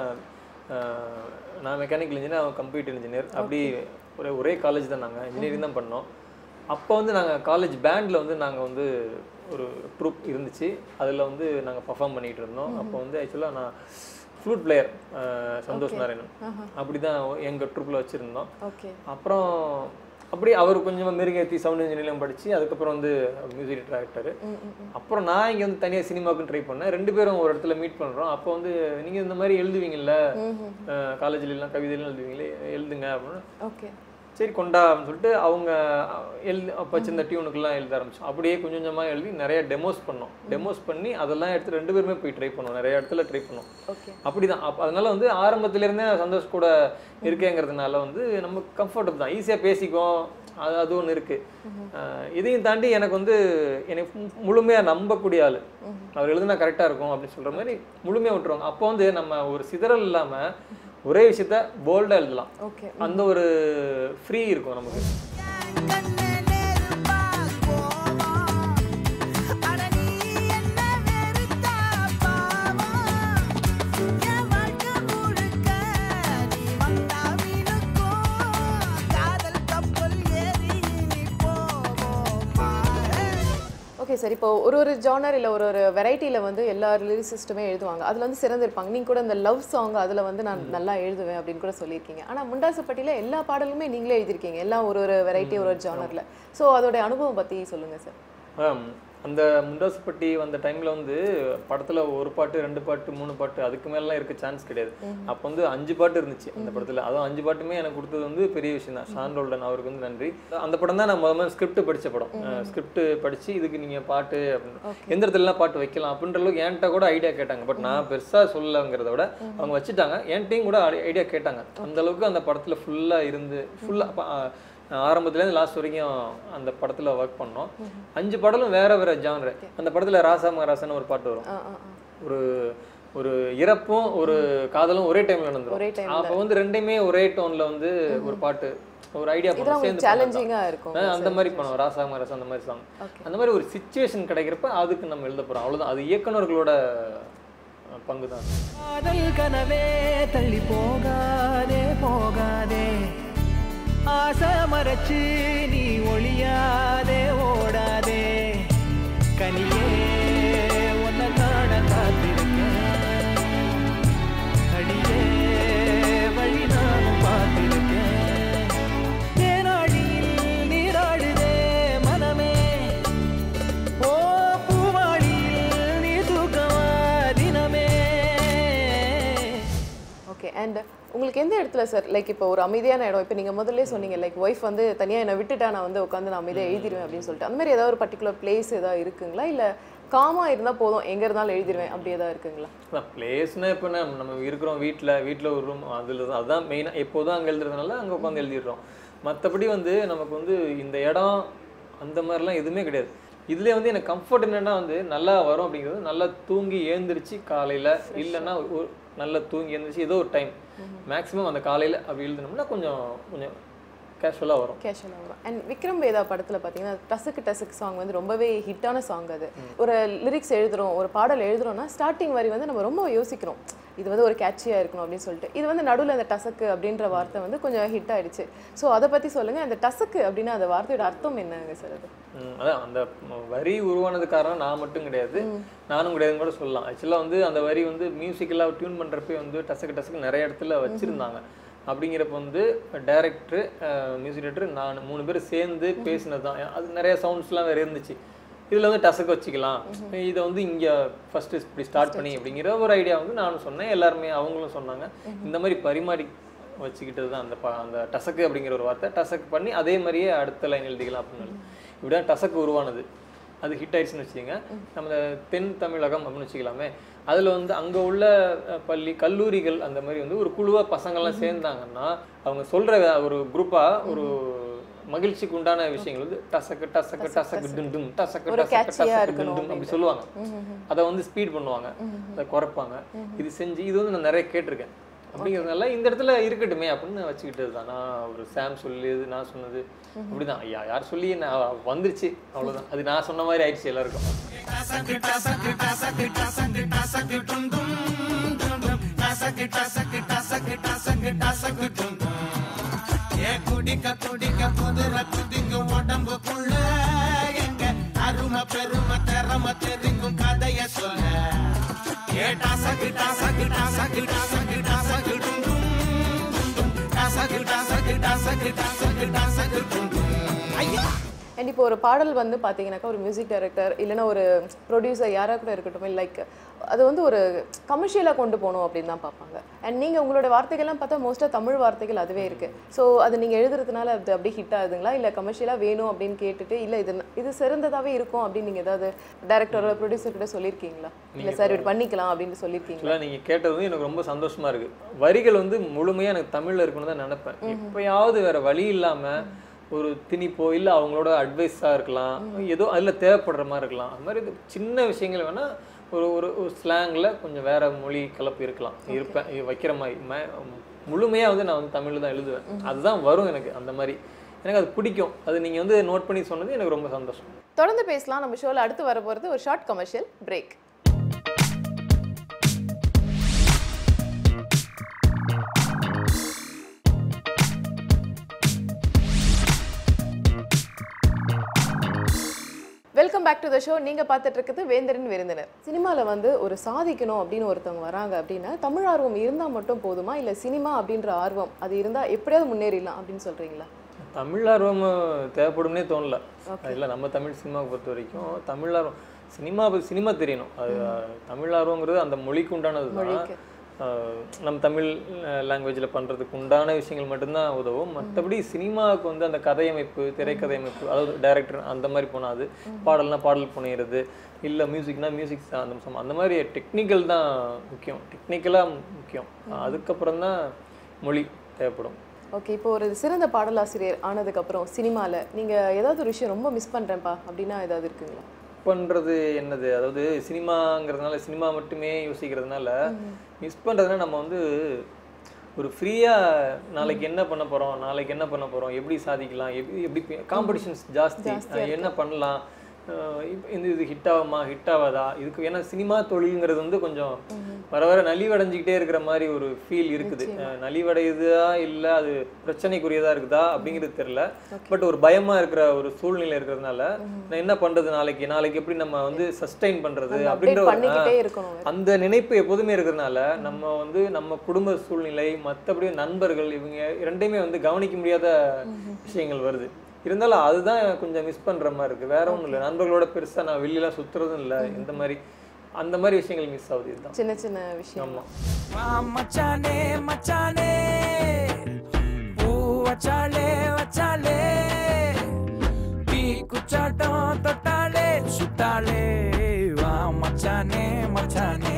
நான் மெக்கானிக்கல் இன்ஜினியர் அவன் கம்ப்யூட்டர் இன்ஜினியர் அப்படி ஒரே ஒரே காலேஜ் தான் நாங்கள் இன்ஜினியரிங் தான் பண்ணோம் அப்போ வந்து நாங்கள் காலேஜ் பேண்டில் வந்து நாங்கள் வந்து ஒரு ட்ரூப் இருந்துச்சு அதில் வந்து நாங்கள் பர்ஃபார்ம் பண்ணிகிட்டு இருந்தோம் அப்போ வந்து ஆக்சுவலாக நான் ஃப்ளூட் பிளேயர் சந்தோஷ் நாராயணன் அப்படி தான் எங்கள் ட்ரூப்பில் வச்சுருந்தோம் ஓகே அப்புறம் அப்படி அவர் கொஞ்சமாக மெருகேற்றி சவுண்ட் இன்ஜினியரிங் படித்து அதுக்கப்புறம் வந்து மியூசிக் டைரக்டர் அப்புறம் நான் இங்கே வந்து தனியாக சினிமாவுக்கு ட்ரை பண்ணேன் ரெண்டு பேரும் ஒரு இடத்துல மீட் பண்ணுறோம் அப்போ வந்து நீங்கள் இந்த மாதிரி எழுதுவீங்கல்ல காலேஜ்ல எல்லாம் கவிதைலாம் எழுதுவீங்களே எழுதுங்க அப்படின்னு ஓகே சரி கொண்டா அப்படின்னு சொல்லிட்டு அவங்க எழுதி அப்போ வச்சிருந்த டியூனுக்கெல்லாம் எழுத ஆரம்பிச்சோம் அப்படியே கொஞ்சம் கொஞ்சமாக எழுதி நிறைய டெமோஸ் பண்ணோம் டெமோஸ் பண்ணி அதெல்லாம் எடுத்து ரெண்டு பேருமே போய் ட்ரை பண்ணோம் நிறைய இடத்துல ட்ரை பண்ணோம் ஓகே அப்படிதான் அப்போ அதனால வந்து ஆரம்பத்திலேருந்தே சந்தோஷ் கூட இருக்கேங்கிறதுனால வந்து நம்ம கம்ஃபர்டபுள் தான் ஈஸியாக பேசிக்கும் அது அது ஒன்று இருக்கு அஹ் இதையும் தாண்டி எனக்கு வந்து எனக்கு மு- முழுமையா நம்பக்கூடிய ஆள் அவர் எழுதுனா கரெக்டாக இருக்கும் அப்படின்னு சொல்ற மாதிரி முழுமையாக விட்டுருவாங்க அப்போ வந்து நம்ம ஒரு சிதறல் இல்லாம ஒரே விஷயத்த போல்டாக எழுதலாம் ஓகே அந்த ஒரு ஃப்ரீ இருக்கும் நமக்கு கண்ணே நெருப்பா போவா அட நீ என்ன வெறுத்தா பாவா என் வாழ்க்கை முழுக்க நீ வந்தா மீனுக்கும் காதல் கப்பல் ஏறி நீ போவோமா ஓகே சார் இப்போ ஒரு ஒரு ஜானர் இல்லை ஒரு ஒரு வெரைட்டியில் வந்து எல்லா லிரிசிஸ்ட்டுமே எழுதுவாங்க அதில் வந்து சிறந்திருப்பாங்க நீங்கள் கூட இந்த லவ் சாங் அதில் வந்து நான் நல்லா எழுதுவேன் அப்படின்னு கூட சொல்லியிருக்கீங்க ஆனால் முண்டாசுப்பட்டியில் எல்லா பாடலுமே நீங்களே எழுதியிருக்கீங்க எல்லாம் ஒரு ஒரு வெரைட்டி ஒரு ஒரு ஜானரில் ஸோ அதோடைய அனுபவம் பற்றி சொல்லுங்கள் சார் மேம் அந்த முண்டாசுப்பட்டி வந்த டைம்ல வந்து படத்துல ஒரு பாட்டு ரெண்டு பாட்டு மூணு பாட்டு அதுக்கு மேலாம் இருக்க சான்ஸ் கிடையாது அப்போ வந்து அஞ்சு பாட்டு இருந்துச்சு அந்த படத்துல அதுவும் அஞ்சு பாட்டுமே எனக்கு கொடுத்தது வந்து பெரிய விஷயம் தான் ஷான் ரோல்டன் அவருக்கு வந்து நன்றி அந்த படம் தான் நான் முதல்ல ஸ்கிரிப்ட் படிச்ச படம் ஸ்கிரிப்ட் படிச்சு இதுக்கு நீங்க பாட்டு அப்படின்னு எந்த இடத்துலலாம் பாட்டு வைக்கலாம் அப்படின்ற அளவுக்கு என்கிட்ட கூட ஐடியா கேட்டாங்க பட் நான் பெருசா சொல்லங்கிறத விட அவங்க வச்சுட்டாங்க என்கிட்டயும் கூட ஐடியா கேட்டாங்க அந்த அளவுக்கு அந்த படத்துல ஃபுல்லா இருந்து ஃபுல்லா நான் ஆரம்பத்துலேருந்து லாஸ்ட் வரைக்கும் அந்த படத்தில் ஒர்க் பண்ணோம் அஞ்சு படலும் வேற வேற ஜான்ரு அந்த படத்தில் ராசா மகாராசன்னு ஒரு பாட்டு வரும் ஆ, ஆ, ஆ. ஒரு ஒரு இறப்பும் ஒரு காதலும் ஒரே டைம்ல ஒரே நடந்துரும் time அப்போ வந்து ரெண்டையுமே ஒரே டோன்ல வந்து ஒரு பாட்டு ஒரு ஐடியா இதெல்லாம் பண்ணோம் உங்களுக்கு சேர்ந்து பண்ணது தான். சேலஞ்சிங்கா இருக்கும் ஆ, அந்த மாதிரி பண்ணுவோம் ராசா மகாராசா அந்த மாதிரி சாங் Okay. அந்த மாதிரி ஒரு சுச்சுவேஷன் கிடைக்கிறப்ப அதுக்கு நம்ம எழுத போறோம் அவ்வளவுதான் அது இயக்குனர்களோட பங்கு தான் காதல் கனவே தள்ளி போகாதே போகாதே ஆசை மறைச்சு நீ ஒளியாதே ஓடாதே கனியே உன்னை காண காத்திருக்கேன் அடியே வழி நானும் பார்த்திருக்கேன் தேனாடியில் நீராடுதே மனமே ஓ பூவாடியில் நீ தூக்கமா தினமே ஓகே அண்ட் உங்களுக்கு எந்த இடத்துல சார் லைக் இப்போ ஒரு அமைதியான இடம் இப்போ நீங்க முதல்ல சொன்னீங்க லைக் ஒய்ஃப் வந்து தனியா என்னை விட்டுட்டா நான் வந்து உட்காந்து நான் அமைதியாக எழுதிடுவேன் அப்படின்னு சொல்லிட்டு அந்த மாதிரி ஏதாவது ஒரு பர்டிகுலர் பிளேஸ் ஏதாவது இருக்குங்களா இல்ல காமா இருந்தா போதும் எங்க இருந்தாலும் எழுதிடுவேன் அப்படி ஏதாவது இருக்குங்களா அதான் பிளேஸ்னா இப்போ நம்ம நம்ம இருக்கிறோம் வீட்டில் வீட்டில் ஒரு ரூம் அதில் தான் அதுதான் மெயினாக எப்போதும் அங்கே எழுதுறதுனால அங்கே உட்காந்து எழுதிடுறோம் மற்றபடி வந்து நமக்கு வந்து இந்த இடம் அந்த மாதிரிலாம் எதுவுமே கிடையாது இதுலேயே வந்து எனக்கு கம்ஃபர்ட் என்னன்னா வந்து நல்லா வரும் அப்படிங்கிறது நல்லா தூங்கி ஏந்திரிச்சு காலையில் இல்லைன்னா ஒரு நல்லா தூங்கி ஏந்திரிச்சு ஏதோ ஒரு டைம் மேக்ஸிமம் அந்த காலையில் அப்படி எழுதுனோம்னா கொஞ்சம் கொஞ்சம் கேஷுவலாக வரும் கேஷுவலாக வரும் அண்ட் விக்ரம் வேதா படத்துல பார்த்தீங்கன்னா டசுக்கு டசுக்கு சாங் வந்து ரொம்பவே ஹிட்டான சாங் அது ஒரு லிரிக்ஸ் எழுதுறோம் ஒரு பாடல் எழுதுறோம்னா ஸ்டார்டிங் வரி வந்து நம்ம ரொம்ப யோசிக்கிறோம் இது வந்து ஒரு கேட்சியாக இருக்கணும் அப்படின்னு சொல்லிட்டு இது வந்து நடுவில் அந்த டசக்கு அப்படின்ற வார்த்தை வந்து கொஞ்சம் ஹிட் ஆயிடுச்சு ஸோ அதை பற்றி சொல்லுங்க அந்த டசக்கு அப்படின்னா அந்த வார்த்தையோட அர்த்தம் என்னங்க சார் அது ம், அதான் அந்த ம- வரி உருவானது காரணம் நான் மட்டும் கிடையாது நானும் கிடையாதுன்னு கூட சொல்லலாம் ஆக்சுவலாக வந்து அந்த வரி வந்து மியூசிக்கலாக டியூன் பண்ணுறப்பே வந்து டசக்கு டசக்கு நிறைய இடத்துல வச்சுருந்தாங்க அப்படிங்கிறப்ப வந்து டைரக்டர் மியூசிக் டைரக்டர் நான் மூணு பேர் சேர்ந்து பேசினது தான் அது நிறைய சவுண்ட்ஸ்லாம் வேறு இருந்துச்சு இதில் வந்து டசக்கு வச்சுக்கலாம் இதை வந்து இங்கே ஃபஸ்ட்டு இப்படி ஸ்டார்ட் பண்ணி அப்படிங்கிற ஒரு ஐடியா வந்து நானும் சொன்னேன் எல்லாருமே அவங்களும் சொன்னாங்க இந்த மாதிரி பரிமாறி வச்சுக்கிட்டது தான் அந்த ப அந்த டசக்கு அப்படிங்கிற ஒரு வார்த்தை டசக்கு பண்ணி அதே மாதிரியே அடுத்த லைன் எழுதிக்கலாம் அப்படின்னு இப்படிதான் டசக்கு உருவானது அது ஹிட் ஆயிடுச்சுன்னு வச்சுக்கோங்க நம்ம இந்த தென் தமிழகம் அப்படின்னு வச்சுக்கலாமே அதில் வந்து அங்கே உள்ள அஹ், பள்ளி கல்லூரிகள் அந்த மாதிரி வந்து ஒரு குழுவாக பசங்கள்லாம் சேர்ந்தாங்கன்னா அவங்க சொல்கிற ஒரு குரூப்பாக ஒரு மகிழ்ச்சிக்கு உண்டான விஷயங்கள் வந்து டசக்கு டசக்கு டசக்கு டும் டும் டசக்கு ஒரு டசக்கு catchy-ஆ டசக்கு இருக்கணும் டும் டும் அப்படி சொல்லுவாங்க அதை வந்து ஸ்பீட் பண்ணுவாங்க அதை குறைப்பாங்க இது செஞ்சு இது வந்து நான் நிறைய கேட்டிருக்கேன் அப்படிங்கிறதுனால இந்த இடத்துல இருக்கட்டுமே அப்படின்னு வச்சுக்கிட்டது தான் நான் ஒரு சாம் சொல்லியது நான் சொன்னது அப்படிதான் ஐயா யார் சொல்லி நான் வந்துருச்சு அவ்வளவுதான் அது நான் சொன்ன மாதிரி ஆயிடுச்சு எல்லாருக்கும் ஏ குடிக்க குடிக்க குதிர குதிங்க உடம்புக்குள்ள எங்க அருமை பெருமை திறமை தெரிங்கும் கதைய சொல்ல ஏ டாசகு டாசகு டாசகு டாசகு டாசகு டும் டும் டும் டும். டாசகு டாசகு டாசகு டாசகு டாசகு டும் டும். ஐயா அண்ட் இப்போ ஒரு பாடல் வந்து பார்த்தீங்கன்னாக்கா ஒரு மியூசிக் டைரக்டர் இல்லைன்னா ஒரு ப்ரொடியூசர் யாராக கூட இருக்கட்டும் லைக் அது வந்து ஒரு கமர்ஷியலாக கொண்டு போகணும் அப்படின்னு தான் பார்ப்பாங்க அண்ட் நீங்கள் உங்களோட வார்த்தைகள்லாம் பார்த்தா மோஸ்ட்டாக தமிழ் வார்த்தைகள் அதுவே இருக்குது ஸோ அது நீங்கள் எழுதுறதுனால அது அப்படியே ஹிட் ஆகுதுங்களா இல்லை கமர்ஷியலாக வேணும் அப்படின்னு கேட்டுட்டு இல்லை இது இது சிறந்ததாகவே இருக்கும் அப்படின்னு நீங்கள் ஏதாவது டேரக்டரோட ப்ரொடியூசர் கிட்ட சொல்லியிருக்கீங்களா இல்லை சார் இப்படி பண்ணிக்கலாம் அப்படின்னு சொல்லியிருக்கீங்களா ஆக்சுவலாக நீங்கள் கேட்டது வந்து எனக்கு ரொம்ப சந்தோஷமா இருக்கு வரிகள் வந்து முழுமையாக எனக்கு தமிழில் இருக்கணும்னு தான் நினைப்பேன் எப்பயாவது வேற வழி இல்லாமல் ஒரு திணிப்போ இல்லை அவங்களோட அட்வைஸாக இருக்கலாம் ஏதோ அதில் தேவைப்படுற மாதிரி இருக்கலாம் அது மாதிரி இது சின்ன விஷயங்கள் வேணால் ஒரு ஒரு ஒரு ஸ்லாங்கில் கொஞ்சம் வேற மொழி கலப்பு இருக்கலாம் இருப்பேன் இது வைக்கிற மாதிரி முழுமையாக வந்து நான் வந்து தமிழில் தான் எழுதுவேன் அதுதான் வரும் எனக்கு அந்த மாதிரி எனக்கு அது பிடிக்கும் அது நீங்கள் வந்து நோட் பண்ணி சொன்னது எனக்கு ரொம்ப சந்தோஷம் தொடர்ந்து பேசலாம் நம்ம ஷோவில் அடுத்து வர போகிறது ஒரு short commercial break welcome back to the show நீங்க பார்த்துட்டு இருக்கிறது வேந்தரின் விருந்தினர் சினிமால வந்து ஒரு சாதிக்கணும் அப்படின்னு ஒருத்தவங்க வராங்க அப்படின்னா தமிழ் ஆர்வம் இருந்தா மட்டும் போதுமா இல்ல சினிமா அப்படின்ற ஆர்வம் அது இருந்தா எப்படியாவது முன்னேறிடலாம் அப்படின்னு சொல்றீங்களா தமிழ் ஆர்வம் தேவைப்படும்னே தோணல இல்லை நம்ம தமிழ் சினிமாவை பொறுத்த வரைக்கும் தமிழ் ஆர்வம் சினிமா சினிமா தெரியணும் அது தமிழ் ஆர்வங்கிறது அந்த மொழிக்கு உண்டானது மொழிக்கு. நம்ம தமிழ் லாங்குவேஜில் பண்ணுறதுக்கு உண்டான விஷயங்கள் மட்டும்தான் உதவும் மற்றபடி சினிமாவுக்கு வந்து அந்த கதையமைப்பு திரைக்கதை அமைப்பு அதாவது டைரக்டர் அந்த மாதிரி போனால் அது பாடல்னா பாடல் புனையிறது இல்லை மியூசிக்னா மியூசிக் அந்த சம் அந்த மாதிரி டெக்னிக்கல் தான் முக்கியம் டெக்னிக்கலாக முக்கியம் அதுக்கப்புறம் தான் மொழி தேவைப்படும் ஓகே இப்போ ஒரு சிறந்த பாடலாசிரியர் ஆனதுக்கப்புறம் சினிமாவில் நீங்கள் ஏதாவது ஒரு விஷயம் ரொம்ப மிஸ் பண்ணுறேன்ப்பா அப்படின்னா ஏதாவது இருக்குங்களா பண்ணுறது என்னது அதாவது சினிமாங்கிறதுனால சினிமா மட்டுமே யோசிக்கிறதுனால மிஸ் பண்ணுறதுனா நம்ம வந்து ஒரு ஃப்ரீயாக நாளைக்கு என்ன பண்ண போகிறோம் நாளைக்கு என்ன பண்ண போகிறோம் எப்படி சாதிக்கலாம் எப்படி எப்படி காம்படிஷன்ஸ் ஜாஸ்தி அஹ் என்ன பண்ணலாம் அஹ் இப்ப இந்த இது ஹிட் ஆகுமா ஹிட் ஆகாதா இதுக்கு ஏன்னா சினிமா தொழில்ங்கிறது வந்து கொஞ்சம் வர வர நலிவடைஞ்சிக்கிட்டே இருக்கிற மாதிரி ஒரு ஃபீல் இருக்குது அஹ் நலிவடையுதா இல்லை அது பிரச்சனைக்குரியதா இருக்குதா அப்படிங்கிறது தெரியல பட் ஒரு பயமா இருக்கிற ஒரு சூழ்நிலை இருக்கிறதுனால நான் என்ன பண்றது நாளைக்கு நாளைக்கு எப்படி நம்ம வந்து சஸ்டைன் பண்றது அப்டேட் அப்படின்ற ஒரு- பண்ணிக்கிட்டே ஆ, இருக்கணும் அந்த நினைப்பு எப்போதுமே இருக்கிறதுனால நம்ம வந்து நம்ம குடும்ப சூழ்நிலை மற்றபடி நண்பர்கள் இவங்க இரண்டையுமே வந்து கவனிக்க முடியாத விஷயங்கள் வருது இருந்தாலும் அதுதான் கொஞ்சம் மிஸ் பண்ற மாதிரி இருக்கு வேற ஒண்ணும் இல்லை நண்பர்களோட பெருசா நான் வெளியெல்லாம் சுத்துறதும் இல்லை இந்த மாதிரி அந்த மாதிரி விஷயங்கள் மிஸ் ஆகுது இதுதான் சின்ன சின்ன விஷயம் ஆமா வா மச்சானே மச்சானே பூ வச்சாலே வச்சாலே டீ குச்சாட்டம் தொட்டாலே சுட்டாலே வா மச்சானே மச்சானே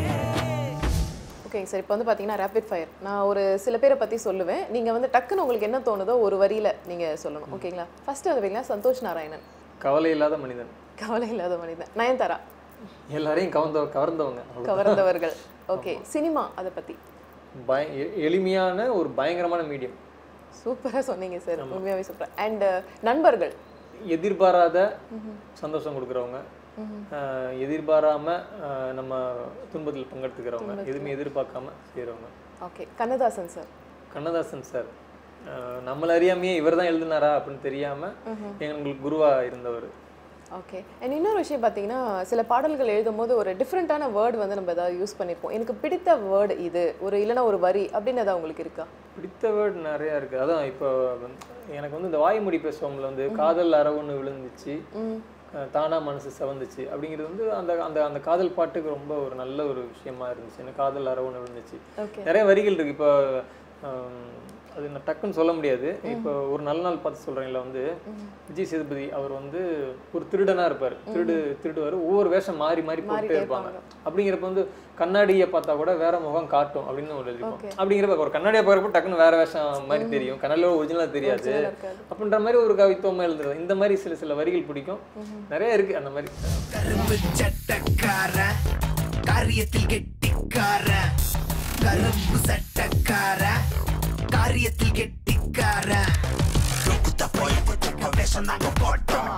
ஓகேங்க சார் இப்போ வந்து பார்த்தீங்கன்னா ரேபிட் ஃபயர் நான் ஒரு சில பேரை பற்றி சொல்லுவேன் நீங்கள் வந்து டக்குன்னு உங்களுக்கு என்ன தோணுதோ ஒரு வரியில் நீங்கள் சொல்லணும் ஓகேங்களா ஃபர்ஸ்ட் வந்து பார்த்தீங்கன்னா சந்தோஷ் நாராயணன் கவலை இல்லாத மனிதன் கவலை இல்லாத மனிதன் நயன்தாரா எல்லாரையும் கவர்ந்த கவர்ந்தவங்க அவ்வளவுதான். கவர்ந்தவர்கள் ஓகே சினிமா அதை பற்றி பய எ- எளிமையான ஒரு பயங்கரமான மீடியம் சூப்பராக சொன்னீங்க சார் உண்மையாகவே சூப்பர் அண்ட் நண்பர்கள் எதிர்பாராத சந்தோஷம் கொடுக்குறவங்க ஆஹ் எதிர்பாராம ஆஹ் நம்ம துன்பத்தில் பங்கெடுத்துக்கிறவங்க எதுவுமே எதிர்பார்க்காம செய்கிறவங்க okay Kannadasan sir Kannadasan sir ஆஹ் நம்மள அறியாமையே இவர் தான் எழுதினாரா அப்படின்னு தெரியாம எங்களுக்கு குருவா இருந்தவர் ஓகே அண்ட் இன்னொரு விஷயம் பார்த்தீங்கன்னா சில பாடல்கள் எழுதும்போது ஒரு டிஃப்ரெண்ட்டான வேர்டு வந்து நம்ம ஏதாவது யூஸ் பண்ணியிருப்போம் எனக்கு பிடித்த வேர்டு இது ஒரு இல்லைன்னா ஒரு வரி அப்படின்னு ஏதாவது உங்களுக்கு இருக்கா பிடித்த வேர்டு நிறையா இருக்கு அதான் இப்போ எனக்கு வந்து இந்த வாய்மொழி பேசுவோம்ல வந்து காதல் அரவுன்னு விழுந்துச்சு ம் அஹ் தானா மனசு செவந்துச்சு அப்படிங்கிறது வந்து அந்த அந்த அந்த காதல் பாட்டுக்கு ரொம்ப ஒரு நல்ல ஒரு விஷயமா இருந்துச்சு எனக்கு காதல் அரவுன்னு விழுந்துச்சு ஓகே நிறைய வரிகள் இருக்கு இப்போ ஆம், அது நான் டக்குன்னு சொல்ல முடியாது இப்போ ஒரு நல்ல நாள் பார்த்து சொல்றேன்ல வந்து விஜய் சேதுபதி அவர் வந்து ஒரு திருடனா இருப்பார் திருடு திருடுவார் ஒவ்வொரு வேஷம் மாறி மாறி போட்டுட்டே இருப்பாங்க அப்படிங்கிறப்ப வந்து கண்ணாடியை பார்த்தா கூட வேற முகம் காட்டும் அப்படின்னு ஒரு எழுதிருப்போம் Okay. அப்படிங்கிறப்ப ஒரு கண்ணாடியை பார்க்குறப்ப டக்குன்னு வேற வேஷம் மாதிரி தெரியும் கண்ணாடியில் ஒரிஜினலாக தெரியாது Original இருக்காது. அப்படின்ற மாதிரி ஒரு கவித்துவமா எழுதுறது இந்த மாதிரி சில சில வரிகள் பிடிக்கும் நிறைய இருக்கு அந்த மாதிரி கரும்பு சட்டக்கார காரியத்தில் கெட்டிக்கார கரும்பு சட்டக்கார காரியத்தில் கெட்டிக்கார குத்த போய் குத்த வேஷம் நாங்க போட்டோம்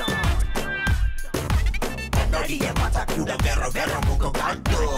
நடிய பார்த்தா கூட வேற வேற முகம் காட்டும்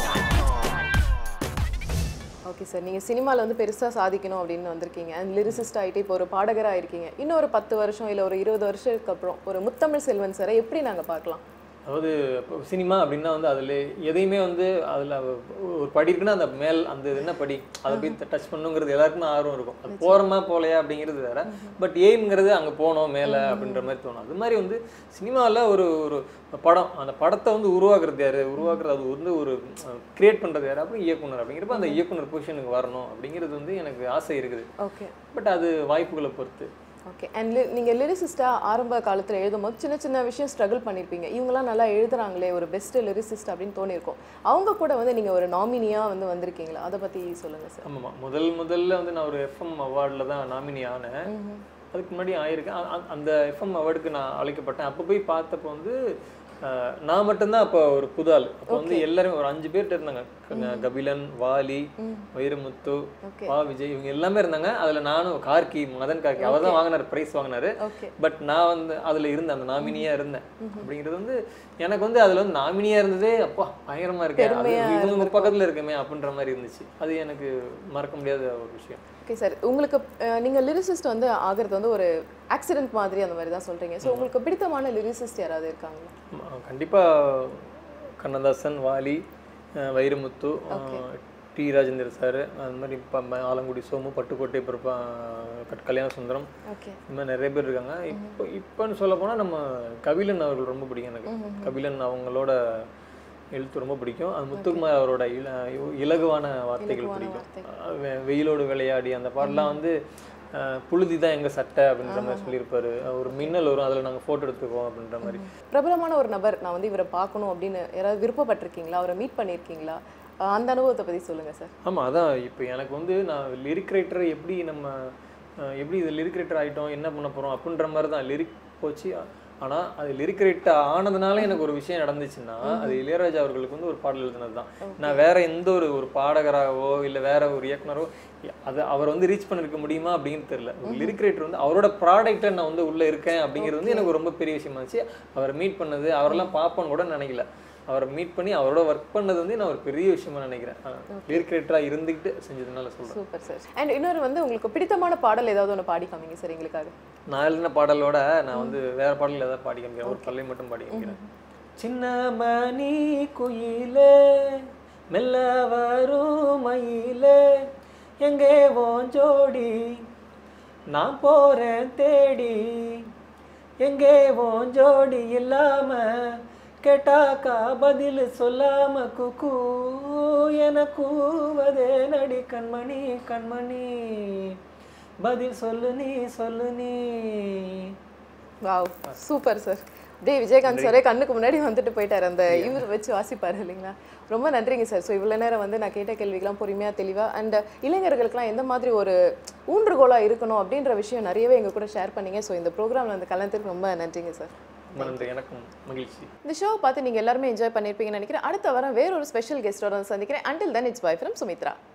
ஓகே சார் நீங்கள் சினிமாவில் வந்து பெருசாக சாதிக்கணும் அப்படின்னு வந்திருக்கீங்க அண்ட் லிரிசிஸ்ட் ஆகிட்டு இப்போ ஒரு பாடகராக இருக்கீங்க இன்னும் ஒரு பத்து வருஷம் இல்லை ஒரு இருபது வருஷத்துக்கு அப்புறம் ஒரு முத்தமிழ் செல்வன் சாரை எப்படி நாங்கள் பார்க்கலாம் அதாவது இப்போ சினிமா அப்படின்னா வந்து அதில் எதையுமே வந்து அதில் ஒரு படி இருக்குன்னா அந்த மேல் அந்த இது என்ன படி அதை போய் டச் பண்ணுங்கிறது எல்லாருக்குமே ஆர்வம் இருக்கும் அது போகிறோமா போகலையா அப்படிங்கிறது வேற பட் எய்ம்ங்கிறது அங்கே போனோம் மேலே அப்படின்ற மாதிரி தோணும் அது மாதிரி வந்து சினிமாவில் ஒரு ஒரு படம் அந்த படத்தை வந்து உருவாக்குறது யாரு உருவாக்குறது அது வந்து ஒரு கிரியேட் பண்ணுறது யாரு அப்புறம் இயக்குனர் அப்படிங்கிறப்ப அந்த இயக்குனர் பொசிஷனுக்கு வரணும் அப்படிங்கிறது வந்து எனக்கு ஆசை இருக்குது ஓகே பட் அது வாய்ப்புகளை பொறுத்து ஓகே அண்ட் நீங்கள் லிரிசிஸ்டாக ஆரம்ப காலத்தில் எழுதும்போது சின்ன சின்ன விஷயம் ஸ்ட்ரகிள் பண்ணியிருப்பீங்க இவங்கெல்லாம் நல்லா எழுதுறாங்களே ஒரு பெஸ்ட் லிரிசிஸ்ட் அப்படின்னு தோணியிருக்கும் அவங்க கூட வந்து நீங்கள் ஒரு நாமினியாக வந்து வந்திருக்கீங்களா அதை பற்றி சொல்லுங்கள் சார் ஆமாம் முதல் முதல்ல வந்து நான் ஒரு எஃப்எம் அவார்டில் தான் நாமினி ஆனேன் அதுக்கு முன்னாடி ஆயிருக்கேன் அ- அ- அந்த எஃப்எம் அவார்டுக்கு நான் அழைக்கப்பட்டேன் அப்போ போய் பார்த்தப்போ வந்து அஹ், நான் மட்டும்தான் அப்போ ஒரு புது ஆள் அப்போ வந்து எல்லாரும் ஒரு அஞ்சு பேர்ட்ட இருந்தாங்க க- கபிலன் வாலி வைரமுத்து Okay. பா விஜய் இவங்க எல்லாமே இருந்தாங்க அதுல நானும் கார்கி மதன் கார்கி அவர் தான் வாங்கினார் ப்ரைஸ் வாங்கினாரு ஓகே பட் நான் வந்து அதுல இருந்தேன் அந்த நாமினியா இருந்தேன் அப்படிங்கிறது வந்து எனக்கு வந்து அதுல வந்து நாமினியா இருந்ததே அப்பா பயங்கரமா இருக்கேன் அது பெருமையா இவங்க பக்கத்துல இருக்குமே அப்படின்ற மாதிரி இருந்துச்சு அது எனக்கு மறக்க முடியாத ஒரு விஷயம் ஓகே சார் உங்களுக்கு அஹ், நீங்க லிரிசிஸ்ட் வந்து ஆகிறது வந்து ஒரு ஆக்சிடென்ட் மாதிரி அந்த மாதிரி தான் சொல்றீங்க ஸோ உங்களுக்கு பிடித்தமான லிரிசிஸ்ட் யாராவது இருக்காங்களா ஆமா, கண்டிப்பா கண்ணதாசன் வாலி அஹ் வைரமுத்து அஹ் டி ராஜேந்திர சார் அது மாதிரி இப்போ ஆலங்குடி சோமு பட்டுக்கோட்டை பிறப்பா கல்யாண சுந்தரம் ஓகே இந்த மாதிரி நிறைய பேர் இருக்காங்க இப்போ இப்போன்னு சொல்ல போனா நம்ம கபிலன் அவர்கள் ரொம்ப பிடிக்கும் எனக்கு கபிலன் அவங்களோட எழுத்து ரொம்ப பிடிக்கும் அது முத்துக்குமார் அவரோட இல இலகுவான வார்த்தைகள் இலகுவான பிடிக்கும் வார்த்தைகள். அஹ் வெ- வெயிலோடு விளையாடி அந்த பாடலாம் வந்து அஹ், புழுதி தான் எங்க சட்டை அப்படின்ற மாதிரி சொல்லியிருப்பாரு ஒரு மின்னல் வரும் அதில் நாங்கள் ஃபோட்டோ எடுத்துக்குவோம் அப்படின்ற மாதிரி பிரபலமான ஒரு நபர் நான் வந்து இவரை பார்க்கணும் அப்படின்னு யாராவது விருப்பப்பட்டிருக்கீங்களா அவரை மீட் பண்ணியிருக்கீங்களா அஹ் அந்த அனுபவத்தை பத்தி சொல்லுங்க சார் ஆமாம் அதான் இப்போ எனக்கு வந்து நான் லிரிக் ரைட்டர் எப்படி நம்ம அஹ், எப்படி இது லிரிக் ரைட்டர் ஆகிட்டோம் என்ன பண்ண போகிறோம் அப்படின்ற மாதிரி தான் லிரிக் போச்சு ஆனால் அது லிரிக் ரைட்டர் ஆனதுனால எனக்கு ஒரு விஷயம் நடந்துச்சுன்னா அது இளையராஜா அவர்களுக்கு வந்து ஒரு பாடல் எழுதுனது தான் நான் வேற எந்த ஒரு ஒரு பாடகராகவோ இல்லை வேற ஒரு இயக்குனரோ அது அவர் வந்து ரீச் பண்ணிருக்க முடியுமா அப்படின்னு தெரியல ஒரு லிரிக் ரைட்டர் வந்து அவரோட ப்ராடக்ட்டில் நான் வந்து உள்ளே இருக்கேன் அப்படிங்கிறது வந்து எனக்கு ரொம்ப பெரிய விஷயமா இருந்துச்சு அவரை மீட் பண்ணது அவரெல்லாம் பார்ப்போன்னு கூட நினைக்கல அவரை மீட் பண்ணி அவரோட ஒர்க் பண்ணது வந்து நான் ஒரு பெரிய விஷயமா நினைக்கிறேன் லிரிக் ரைட்டராக இருந்துக்கிட்டு செஞ்சதுனால சொல்கிறேன் சூப்பர் சார் அண்ட் இன்னொரு வந்து உங்களுக்கு பிடித்தமான பாடல் ஏதாவது ஒன்று பாடி காமிங்க சார் எங்களுக்காக நான் எழுதின பாடலோட நான் வந்து வேற பாடல் ஏதாவது பாடி காமிக்கிறேன் ஒரு பல்லை மட்டும் பாடி காமிக்கிறேன் சின்ன மணி குயிலே மெல்ல வரும் மயிலே எங்கே ஓன் ஜோடி நான் போறேன் தேடி எங்கே ஓன் ஜோடி இல்லாம கேட்டாக்கா பதில் சொல்லாம குக்கு என கூவதே நடி கண்மணி கண்மணி பதில் சொல்லு நீ சொல்லு நீ வாவ் சூப்பர் சார் டே விஜயகாந்த் சாரே கண்ணுக்கு முன்னாடி வந்துட்டு போயிட்டார் அந்த இவர் வச்சு வாசிப்பாரு இல்லைங்களா ரொம்ப நன்றிங்க சார் ஸோ இவ்வளோ நேரம் வந்து நான் கேட்ட கேள்விக்கெல்லாம் பொறுமையாக தெளிவாக அண்ட் இளைஞர்களுக்கெல்லாம் எந்த மாதிரி ஒரு ஊன்றுகோலாக இருக்கணும் அப்படின்ற விஷயம் நிறையவே எங்கள் கூட ஷேர் பண்ணீங்க ஸோ இந்த ப்ரோக்ராமில் அந்த கலந்துக்கு ரொம்ப நன்றிங்க சார் ரொம்ப நன்றி எனக்கும் மகிழ்ச்சி இந்த ஷோ பார்த்து நீங்கள் எல்லாருமே என்ஜாய் பண்ணியிருப்பீங்கன்னு நினைக்கிறேன் அடுத்த வாரம் வேற ஒரு ஸ்பெஷல் கெஸ்டோட சந்திக்கிறேன் until then it's bye from Sumitra